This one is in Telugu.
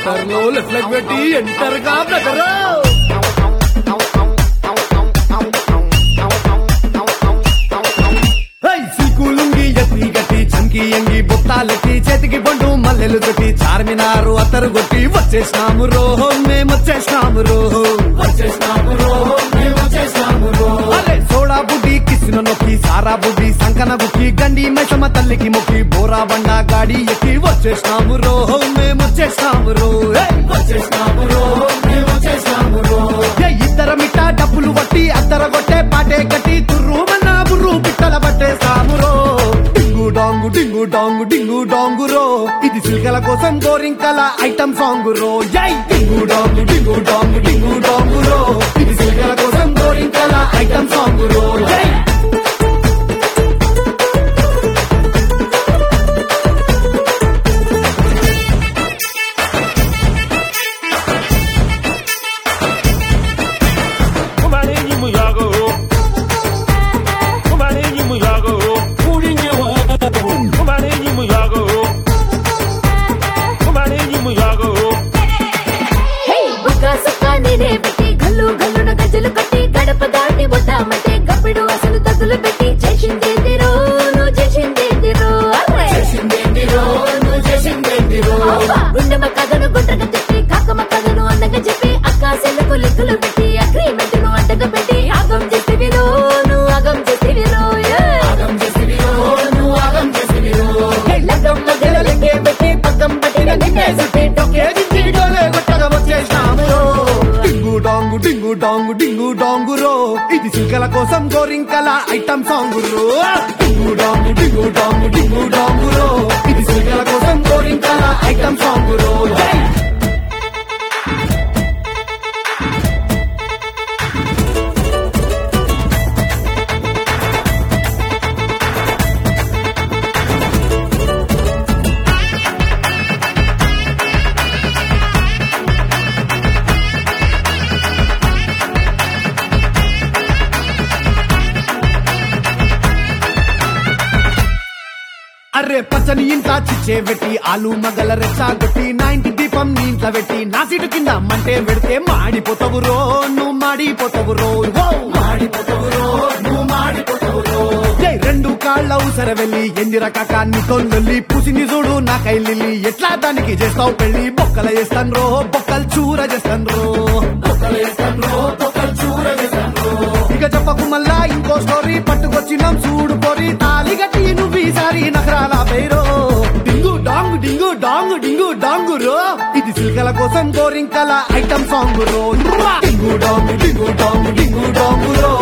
సెంటర్ లో లెఫ్ట్ లెగ్ పెట్టి ఎంటర్ గా బ్రదర్ సిక్కులుంగి ఎత్తి గట్టి చంకి ఎంగి బుట్టాలెట్టి చేతికి బండు మల్లెలు తొట్టి చార్మినారు అత్తరు కొట్టి వచ్చేసినాము రోహో మేము వచ్చేసినాము రోహో వచ్చేసినాము రోహో మేము వచ్చేసినాము రోహో అరే సోడా బుడ్డి కిసిన నొక్కి సారా బుడ్డి సంకన బుక్కి గండి మైసమ్మ తల్లికి మొక్కి బోరా బండ గాడి ఎక్కి వచ్చేసినాము రోహో మేము వచ్చేసినాము రో ఏయ్! వచ్చేసినాము రోహో మేము వచ్చేసినాము రో ఏ ఇద్దరమిట్ట డబ్బులు కొట్టి అద్దర కొట్టే పాటే కట్టి తుర్రు మన్నా బుర్రు పిట్టల పట్టేస్తాము రో డింగు డాంగు డింగు డాంగు డింగు డాంగు రో ఇది సిల్కల కోసం గోరింకల ఐటమ్ సాంగ్ రో జై డింగు డాంగు డింగు డాంగు డింగు డాంగు రో ఇది సిల్కల కోసం గోరింకల ఐటమ్ సాంగ్ రో జై Kumalenyi muyago. Kumalenyi muyago. Kumalenyi muyago. Kumalenyi muyago. హే బుక్క సుక్క నేనే పెట్టి గల్లు గల్లున గజ్జలు కట్టి గడప దాటి కొట్టామంటే గప్పిడు అసలు తగులు పెట్టి చేసిందేందిరో నువ్వు చేసిందేందిరో అర్రే అబ్బా, గుండెమ్మ కథను గుండ్రగా చెప్పి కాకమ్మ కథను అందంగా చెప్పి అక్క సెల్లకు లెక్కలు పెట్టి అగ్రిమెంట్ ను అంటగా పెట్టి ఆగం చేసేవిరో నువ్వు ఆగం చేసేవిరో లగ్గం మధ్యలో లెక్కే పెట్టి పక్కం పట్టిన నిన్నే చుట్టి టొక్కే దించి డోలే కొట్టగా వచ్చేసినాము డింగు డాంగు డింగు డాంగు డింగు డాంగు రో ఇది సిల్కల కోసం గోరింకల ఐటమ్ సాంగ్ రో డింగు డాంగు డింగు డాంగు డింగు డాంగు రో ఇది సిల్కల కోసం గోరింకల ఐటమ్ సాంగ్ రో జై అరే పచ్చని ఇంత చిచ్చే పెట్టి ఆలు మగల రెచ్చాగొట్టి నా ఇంటి దీపం నీ ఇంట్లో పెట్టి నా సీటు కింద మంటే పెడితే మాడిపోతావు రో నువ్వు మాడిపోతావు రో ఓ, మాడిపోతావు రో నువ్వు మాడిపోతావు రో జై రెండు కాళ్ళ ఉసర వెళ్ళి ఎందిర కాక నీతో వెళ్ళి పూసిని చూడు నా కైలిల్లి ఎట్లా దానికి చేస్తావు పెళ్లి బొక్కల చేస్తాను రో బొక్కలు చూర చేస్తాను రో బొక్కలు చేస్తాను రో బొక్కలు చూర చేస్తాను రో ఇక చెప్పకు మళ్ళా ఇంకో స్టోరీ పట్టుకొచ్చినాం చూడు పోరి తాలి గట్టి నువ్వు ఈసారి నగరాల పేరో డింగు డాంగు డింగు డాంగు డింగు డాంగు రో ఇది సిల్కల కోసం గోరింకల ఐటమ్ సాంగ్ రో డింగు డాంగు డింగు డాంగు డింగు డాంగు రో